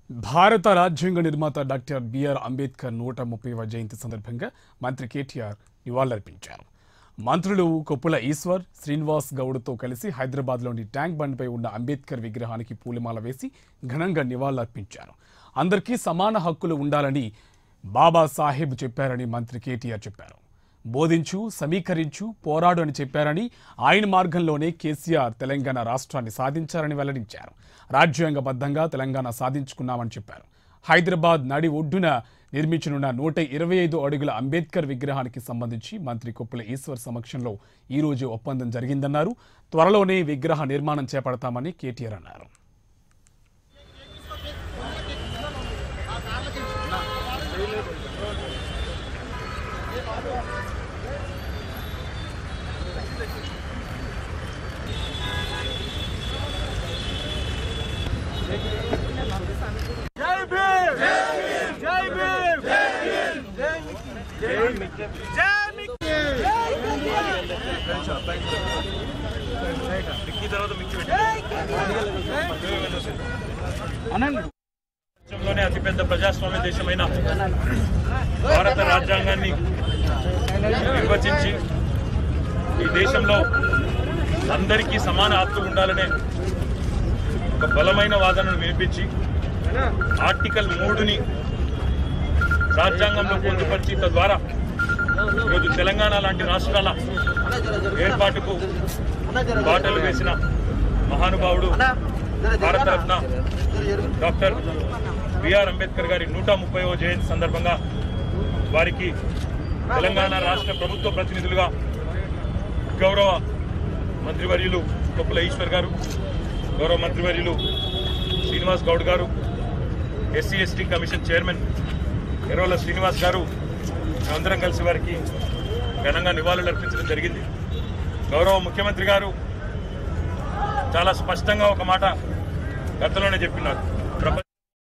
భారత రాజ్యాంగ నిర్మాత డాక్టర్ బిఆర్ అంబేద్కర్ నూట ముప్పైవ జయంతి సందర్భంగా మంత్రి కేటీఆర్ నివాళులర్పించారు మంత్రులు కొప్పుల ఈశ్వర్ శ్రీనివాస్ గౌడ్తో కలిసి హైదరాబాద్లోని ట్యాంక్ బండ్పై ఉన్న అంబేద్కర్ విగ్రహానికి పూలమాల వేసి ఘనంగా నివాళులర్పించారు అందరికీ సమాన హక్కులు ఉండాలని బాబాసాహెబ్ చెప్పారని మంత్రి కేటీఆర్ చెప్పారు బోధించు సమీకరించు పోరాడు అని చెప్పారని ఆయన మార్గంలోనే కేసీఆర్ తెలంగాణ రాష్ట్రాన్ని సాధించారని వెల్లడించారు రాజ్యాంగబద్ధంగా తెలంగాణ సాధించుకున్నామని చెప్పారు హైదరాబాద్ నడి ఒడ్డున నిర్మించనున్న నూట ఇరవై ఐదు అడుగుల అంబేద్కర్ విగ్రహానికి సంబంధించి మంత్రి కొప్పుల ఈశ్వర్ సమక్షంలో ఈ రోజు ఒప్పందం జరిగిందన్నారు త్వరలోనే విగ్రహ నిర్మాణం చేపడతామని కేటీఆర్ అన్నారు జై భీమ్ జై భీమ్ జై భీమ్ జై మిక్కీ తర్వాత మిక్కీ ప్రపంచంలోనే అతిపెద్ద ప్రజాస్వామ్య దేశమైన భారత రాజ్యాంగాన్ని నిర్వచించి ఈ దేశంలో అందరికీ సమాన హక్కు ఉండాలనే ఒక బలమైన వాదనను వినిపించి ఆర్టికల్ మూడుని రాజ్యాంగంలో పొందుపరిచి తద్వారా ఈరోజు తెలంగాణ లాంటి రాష్ట్రాల ఏర్పాటుకు బాటలు వేసిన మహానుభావుడు భారతరత్న డాక్టర్ బిఆర్ అంబేద్కర్ గారి నూట ముప్పైవ జయంతి సందర్భంగా వారికి తెలంగాణ రాష్ట్ర ప్రభుత్వ ప్రతినిధులుగా గౌరవ మంత్రివర్యులు కొప్పుల ఈశ్వర్ గారు గౌరవ మంత్రివర్యులు Srinivas Goud garu SC ST commission chairman Errola Srinivas garu మేమందరం కలిసి వారికి ఘనంగా నివాళులు అర్పించడం జరిగింది గౌరవ ముఖ్యమంత్రి గారు చాలా స్పష్టంగా ఒక మాట గతంలోనే చెప్పినారు